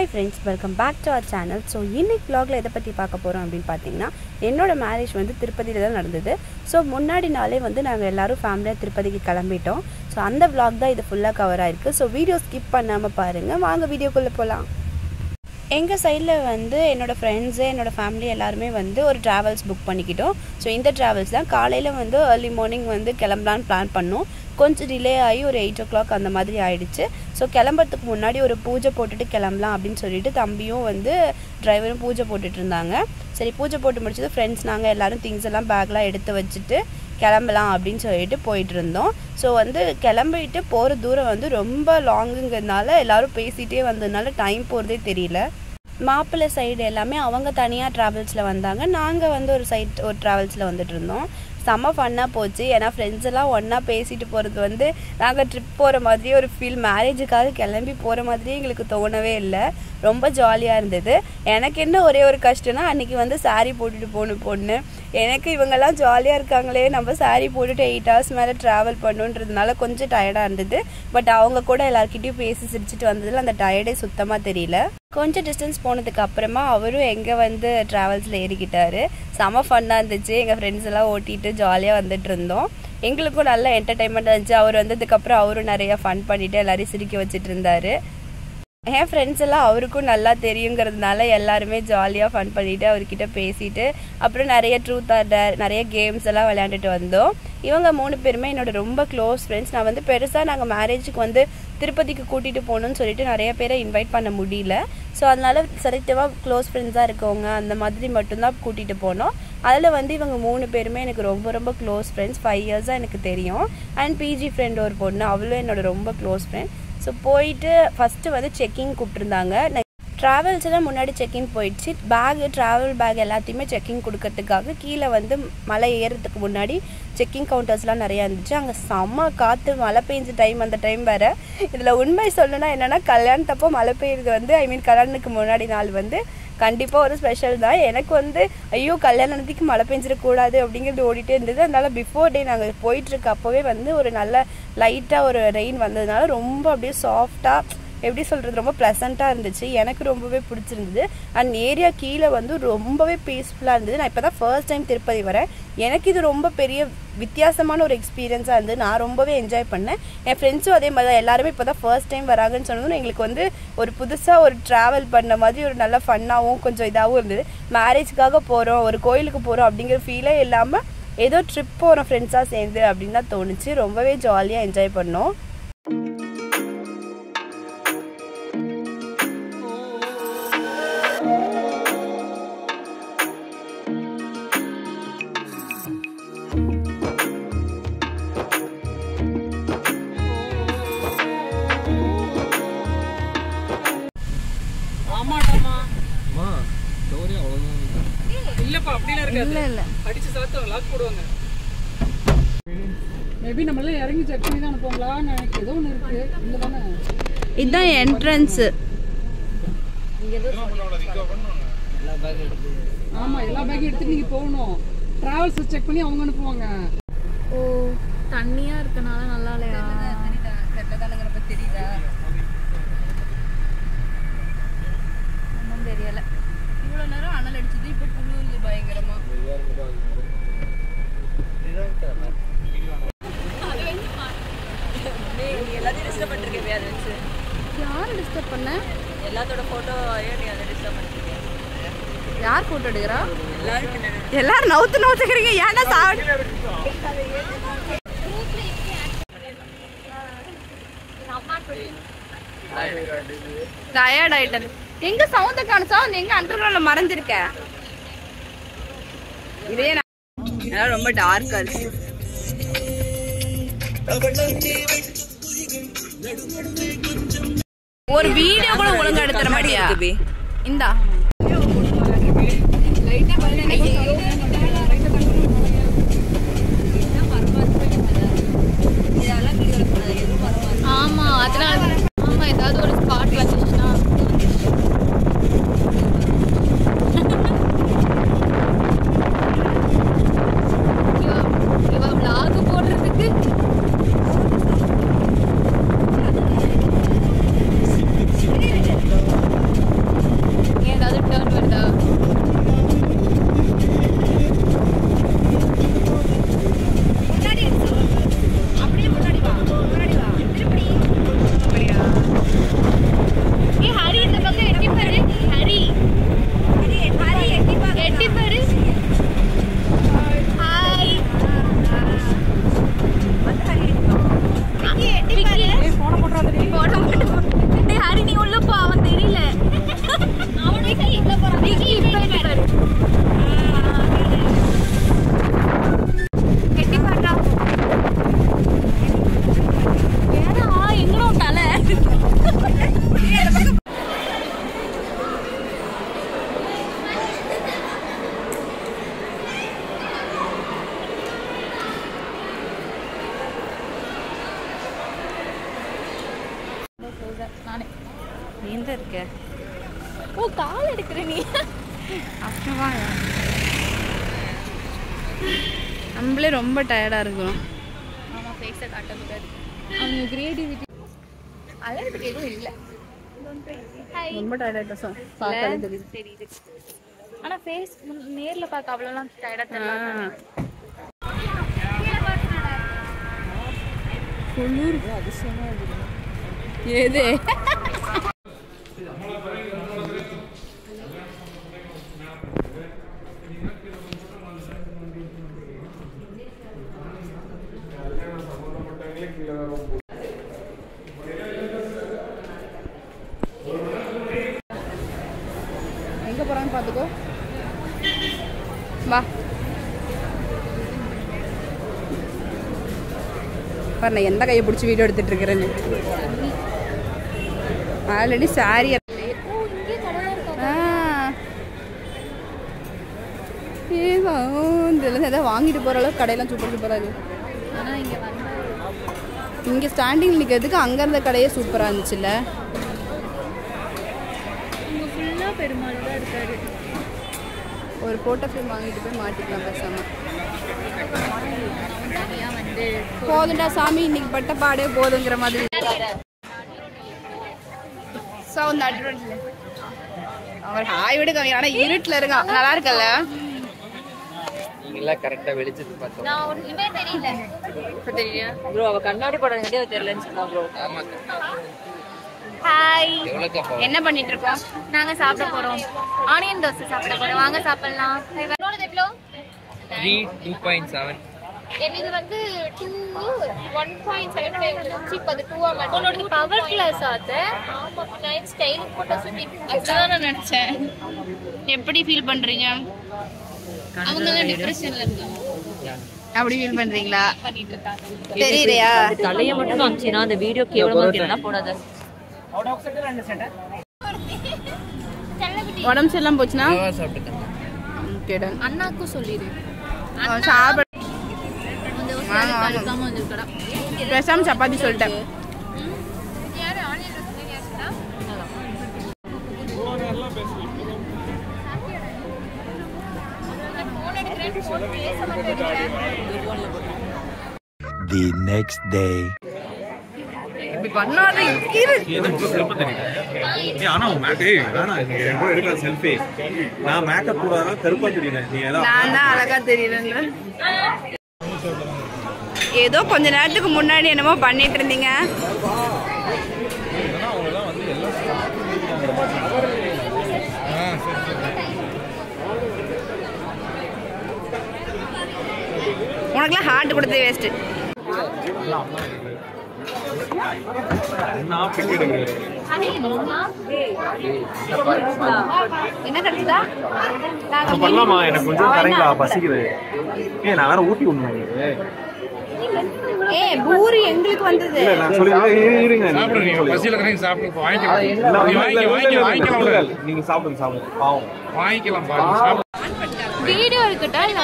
Hi friends welcome back to our channel so இன்னைக்கு vlogல எதை பற்றி பார்க்க போகிறோம் அப்படின்னு பார்த்தீங்கன்னா என்னோட மேரேஜ் வந்து திருப்பதியில் தான் நடந்தது ஸோ முன்னாடி நாளே வந்து நாங்கள் எல்லாரும் ஃபேமிலியாக திருப்பதிக்கு கிளம்பிட்டோம் ஸோ அந்த vlog தான் இது ஃபுல்லாக கவர் ஆயிருக்கு ஸோ வீடியோ ஸ்கிப் பண்ணாமல் பாருங்கள் வாங்க வீடியோக்குள்ளே போகலாம் எங்கள் சைடில் வந்து என்னோடய ஃப்ரெண்ட்ஸு என்னோடய ஃபேமிலி எல்லாருமே வந்து ஒரு ட்ராவல்ஸ் புக் பண்ணிக்கிட்டோம் ஸோ இந்த ட்ராவல்ஸ் தான் காலையில் வந்து ஏர்லி மார்னிங் வந்து கிளம்பலான்னு பிளான் பண்ணோம் கொஞ்சம் டிலே ஆகி ஒரு எயிட் ஓ கிளாக் அந்த மாதிரி ஆயிடுச்சு ஸோ கிளம்புறதுக்கு முன்னாடி ஒரு பூஜை போட்டுட்டு கிளம்பலாம் அப்படின்னு சொல்லிட்டு தம்பியும் வந்து டிரைவரும் பூஜை போட்டுட்டு இருந்தாங்க சரி பூஜை போட்டு முடிச்சது ஃப்ரெண்ட்ஸ் நாங்கள் எல்லாரும் திங்ஸ் எல்லாம் பேக்லாம் எடுத்து வச்சுட்டு கிளம்பலாம் அப்படின்னு சொல்லிட்டு போயிட்டு இருந்தோம் ஸோ வந்து கிளம்பிட்டு போகிற தூரம் வந்து ரொம்ப லாங்குங்கிறதுனால எல்லாரும் பேசிகிட்டே வந்ததுனால டைம் போகிறதே தெரியல மாப்பிள்ளை சைடு எல்லாமே அவங்க தனியாக ட்ராவல்ஸில் வந்தாங்க நாங்கள் வந்து ஒரு சைட் ஒரு ட்ராவல்ஸில் வந்துட்டு இருந்தோம் செம்ம ஃபன்னாக போச்சு ஏன்னா ஃப்ரெண்ட்ஸ் எல்லாம் ஒன்றா பேசிட்டு போகிறது வந்து நாங்கள் ட்ரிப் போகிற மாதிரியே ஒரு ஃபீல் மேரேஜுக்காக கிளம்பி போகிற மாதிரியே எங்களுக்கு தோணவே இல்லை ரொம்ப ஜாலியாக இருந்தது எனக்கு என்ன ஒரே ஒரு கஷ்டம்னா அன்றைக்கி வந்து saree போட்டுட்டு போகணும் பொண்ணு எனக்கு இவங்கெல்லாம் ஜாலியாக இருக்காங்களே நம்ம saree போட்டுட்டு எயிட் ஹவர்ஸ் மேலே ட்ராவல் பண்ணுன்றதுனால கொஞ்சம் டயர்டாக இருந்தது பட் அவங்க கூட எல்லாருக்கிட்டையும் பேசி சிரிச்சிட்டு வந்ததில் அந்த டயர்டே சுத்தமாக தெரியல கொஞ்சம் டிஸ்டன்ஸ் போனதுக்கு அப்புறமா அவரும் எங்கே வந்து ட்ராவல்ஸில் ஏறிக்கிட்டாரு செம ஃபன்னாக இருந்துச்சு எங்கள் ஃப்ரெண்ட்ஸ் எல்லாம் ஓட்டிட்டு ஜாலியாக வந்துட்டு இருந்தோம் எங்களுக்கும் நல்ல என்டர்டைன்மெண்ட் இருந்துச்சு அவர் வந்ததுக்கப்புறம் அவரும் நிறைய ஃபன் பண்ணிட்டு எல்லாரையும் சிரிக்க வச்சுட்டு இருந்தாரு என் ஃப்ரெண்ட்ஸ் எல்லாம் அவருக்கும் நல்லா தெரியுங்கிறதுனால எல்லாருமே ஜாலியாக ஃபன் பண்ணிட்டு அவர்கிட்ட பேசிட்டு அப்புறம் நிறைய ட்ரூத் ஆர்டர் நிறைய கேம்ஸ் எல்லாம் விளையாண்டுட்டு வந்தோம் இவங்க மூணு பேருமே என்னோட ரொம்ப க்ளோஸ் ஃப்ரெண்ட்ஸ் நான் வந்து பெருசாக நாங்கள் மேரேஜுக்கு வந்து திருப்பதிக்கு கூட்டிகிட்டு போகணும்னு சொல்லிட்டு நிறைய பேரை இன்வைட் பண்ண முடியல ஸோ அதனால செலக்டிவாக க்ளோஸ் ஃப்ரெண்ட்ஸாக இருக்கவங்க அந்த மாதிரி மட்டும்தான் கூட்டிகிட்டு போனோம் அதில் வந்து இவங்க மூணு பேருமே எனக்கு ரொம்ப ரொம்ப க்ளோஸ் ஃப்ரெண்ட்ஸ் ஃபைவ் இயர்ஸாக எனக்கு தெரியும் அண்ட் பிஜி ஃப்ரெண்ட் ஒரு பொண்ணு அவளும் என்னோட ரொம்ப க்ளோஸ் ஃப்ரெண்ட் ஸோ போயிட்டு ஃபஸ்ட்டு வந்து செக்கிங் கூப்பிட்டுருந்தாங்க ட்ராவல்ஸ் எல்லாம் முன்னாடி செக்கிங் போயிடுச்சு பேகு ட்ராவல் பேக் எல்லாத்தையுமே செக்கிங் கொடுக்கறதுக்காக கீழே வந்து மலை ஏறுறதுக்கு முன்னாடி செக்கிங் கவுண்டர்ஸ்லாம் நிறையா இருந்துச்சு அங்கே செம்ம காற்று மழை பெஞ்ச டைம் அந்த டைம் வேறு இதில் உண்மை சொல்லணும்னா என்னென்னா கல்யாணத்தப்போ மழை பெய்யுறது வந்து ஐ மீன் கல்யாணத்துக்கு முன்னாடி நாள் வந்து கண்டிப்பாக ஒரு ஸ்பெஷல் தான் எனக்கு வந்து ஐயோ கல்யாணத்துக்கு மழை பெஞ்சிடக்கூடாது அப்படிங்கிறது ஓடிட்டே இருந்தது அதனால பிஃபோர் டே நாங்கள் போயிட்டுருக்க அப்போவே வந்து ஒரு நல்ல லைட்டாக ஒரு ரெயின் வந்ததுனால ரொம்ப அப்படியே சாஃப்டாக எப்படி சொல்கிறது ரொம்ப ப்ளசண்ட்டாக இருந்துச்சு எனக்கு ரொம்பவே பிடிச்சிருந்தது அண்ட் ஏரியா கீழே வந்து ரொம்பவே பீஸ்ஃபுல்லாக இருந்தது நான் இப்போ தான் ஃபர்ஸ்ட் டைம் திருப்பதி வரேன் எனக்கு இது ரொம்ப பெரிய வித்தியாசமான ஒரு எக்ஸ்பீரியன்ஸாக இருந்தது நான் ரொம்பவே என்ஜாய் பண்ணேன் என் ஃப்ரெண்ட்ஸும் அதே மாதிரி தான் எல்லாருமே இப்போ தான் ஃபர்ஸ்ட் டைம் வராங்கன்னு சொன்னதும் எங்களுக்கு வந்து ஒரு புதுசாக ஒரு ட்ராவல் பண்ண மாதிரி ஒரு நல்ல ஃபன்னாகவும் கொஞ்சம் இதாகவும் இருந்தது மேரேஜ்க்காக போகிறோம் ஒரு கோயிலுக்கு போகிறோம் அப்படிங்கிற ஃபீலே இல்லாமல் ஏதோ ட்ரிப் போகிறோம் ஃப்ரெண்ட்ஸாக சேர்ந்து அப்படின்னு தான் தோணுச்சு ரொம்பவே ஜாலியாக என்ஜாய் பண்ணோம் ஆமாடாமா அம்மா ஸ்டோரி அவ்வளோதான் இல்லப்பா அப்படிலாம் இருக்காது இல்லை இல்லை அடிச்சு சாத்துவாங்க லாக் போடுவாங்க மேபி நம்மள இறங்கி செக் பண்ணி தான் அனுப்புவாங்களான்னு எனக்கு ஏதோ ஒன்று இருக்கு இல்லை தானே இதுதான் என்ட்ரன்ஸு ஆமா எல்லா பேக்கையும் எடுத்துட்டு நீங்க போகணும் டிராவல்ஸ் செக் பண்ணி அவங்க அனுப்புவாங்க ஓ தண்ணியா இருக்கனால நல்லா இல்லையா ஒன்றும் தெரியல இவ்வளோ நேரம் அனல் அடிச்சது இப்போ குளிருது பயங்கரமா எல்லாத்தையும் டிஸ்டர்ப் பண்ணிருக்கேன் அதை வச்சு யார் டிஸ்டர்ப் பண்ண எல்லாத்தோட ஃபோட்டோ நீ அதை டிஸ்டர்ப் பண்ணிருக்கேன் யார் போட்டோ எடுக்கிறா எல்லாரும் எல்லாரும் நவுத்து நவுத்துக்கிறீங்க ஏன்னா சாவடி டயர்ட் ஆயிட்டேன் எங்க சவுண்ட காணிச்சா எங்க அண்டர் கிரவுண்ட்ல மறைஞ்சிருக்க இதே நான் அதெல்லாம் ரொம்ப டார்க்கா இருக்கு ஒரு வீடியோ கூட ஒழுங்கா எடுத்துற மாட்டியா இந்தா ஆமா அதனால ஆமா ஏதாவது ஒரு ஸ்பாட் வந்துச்சுன்னா இவ- இவ vlog போடுறதுக்கு எங்க இருக்க ஓ கால் எடுக்கிற நீ அப்புறமா நம்மளே ரொம்ப டயர்டா இருக்கும் ஆமா ஃபேஸை காட்டக்கூடாது அவங்க கிரியேட்டிவிட்டி அழகுக்கு எதுவும் இல்லை ஹாய் ரொம்ப டயர்டாயிட்டோம் சார் பார்த்தாலே தெரியுது ஆனா ஃபேஸ் நேர்ல பார்க்க அவ்வளோலாம் டயர்டா தெரியல எது எங்க போறான்னு பாத்துக்கோ வா பாரு நான் எந்த கையை பிடிச்சி வீடியோ எடுத்துட்டு இருக்கிறேன்னு ஆல்ரெடி சாரி ஓ இங்கே கடை இருக்கா இதுல ஏதாவது வாங்கிட்டு போற அளவுக்கு கடையெல்லாம் சூப்பர் சூப்பரா இருக்கு ஆனா இங்க வந்து இங்க ஸ்டாண்டிங் நிக்கிறதுக்கு அங்க இருந்த கடையே சூப்பரா இருந்துச்சுல்ல இங்க ஃபுல்லா பெருமாள் தான் இருக்காரு ஒரு போட்டோ ஃப்ரேம் வாங்கிட்டு போய் மாட்டிக்கலாம் பேசாம தனியா வந்து போதுண்டா சாமி இன்னைக்கு பட்ட பாடே போதுங்கிற மாதிரி சவுண்ட் அட்வன்ஸ்ல அவர் ஹாய் விடுங்க ஆனா இருட்டுல இருக்கான் நல்லா இருக்கல்ல நீங்களா கரெக்டா வெளிச்சத்து பார்த்தோம் நான் ஒண்ணுமே தெரியல இப்ப தெரியும் ப்ரோ அவ கண்ணாடி படம் எங்கேயோ தெரியலன்னு சொன்னா ப்ரோ ஹாய் எவ்வளோக்கா போகும் என்ன பண்ணிட்டு இருக்கோம் நாங்க சாப்பிட போறோம் ஆனியன் தோசை சாப்பிட போறோம் வாங்க சாப்பிடலாம் என்னோடது எவ்வளோ த்ரீ டூ பாயிண்ட் செவன் என்னது வந்து two one point seven five சீப் அது டூ உன்னோட பவர் கிளாஸ் ஆத்த ஆமா நைட் ஸ்டைல் போட்டோ சுத்தி அதுதான் நான் நினைச்சேன் எப்படி ஃபீல் பண்றீங்க அவங்க எல்லாம் டிப்ரெஷன்ல இருக்காங்க அப்படி ஃபீல் பண்றீங்களா பண்ணிட்டு இருக்காங்க தெரியலையா தலையை மட்டும் காமிச்சினா அந்த வீடியோ கேவலமா கேட்டா போடாத செல்லக்குட்டி உடம்பு சரியில்லாம போச்சுன்னா சாப்பிட்டுக்கேன் ஓகேடா அண்ணாக்கும் சொல்லிடு சாப்பிட அந்த ஆமா, ஆமா. கழுக்காம வந்திருக்கடா பேசாம சப்பாத்தி சொல்லிட்டேன் யாரு ஆன்லைன்ல சொன்னீங்க ஃபோன் எடுக்கிறேன் ஃபோன் பேச மாட்டேங்கிறேன் The next day. இப்படி பண்ணாத இரு ஏய், ஆனா உன் மேக் ஏய், வேணாம், நீ என் கூட எடுக்கிற selfie. நான் makeup போடாதனால கருப்பா தெரியுறேன். நீ ஏதோ நான் தான் அழகா தெரியலங்க ஏதோ கொஞ்ச நேரத்துக்கு முன்னாடி என்னமோ பண்ணிட்டு இருந்தீங்க உனக்குலாம் ஹார்ட் கொடுத்தே வேஸ்ட் நான் பிக் எடுக்கிறேன். என்ன கிடைச்சதா இப்ப பண்ணலாமா? எனக்கு கொஞ்சம் தரீங்களா? பசிக்குது. ஏய், நான் வேற ஊட்டி விடணும் உங்களுக்கு. ஏ பூரி எங்களுக்கு வந்தது இல்ல, நான் சொல்லி- இரு- இரு- இருங்க, நீங்க சாப்பிடுங்க சொல்லி- பசியில் இருக்கிறீங்க சாப்பிட்டு வாங்கிக்கலாம் இல்ல, இல்ல, இல்ல, வாங்கி இல்ல, வாங்கி இல்ல, வாங்கிக்கலாம் இல்ல, இல்ல, நீங்க சாப்பிடுங்க சாப்பிடுங்க பாவம் வாங்கிக்கலாம் பாருங்க சாப்பிட வீடியோ இருக்கட்டா இல்ல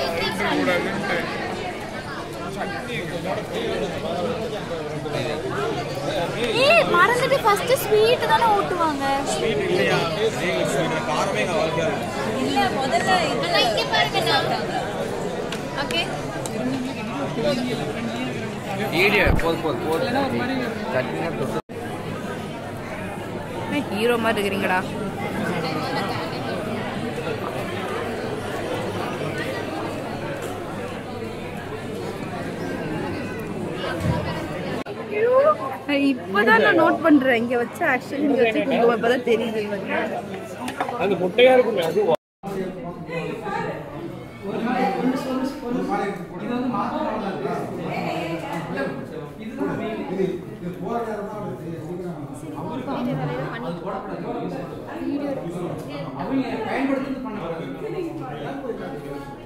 ஏய் மறந்துட்டு ஃபர்ஸ்ட் ஸ்வீட் தானே ஊட்டுவாங்க இல்ல முதல்ல அண்ணா இங்க பாருங்க ஓகே வீடியோ போது போது போது சட்னினா தொட்டு ஹீரோ மாதிரி இருக்கிறீங்கடா இப்பதான் நான் நோட் பண்றேன் இங்க வச்ச ஆக்சுவலி இங்க வச்ச குங்குமம் இப்பதான் தெரியுது அது முட்டையா இருக்கும் அது அவங்க பயன்படுத்தி பண்ண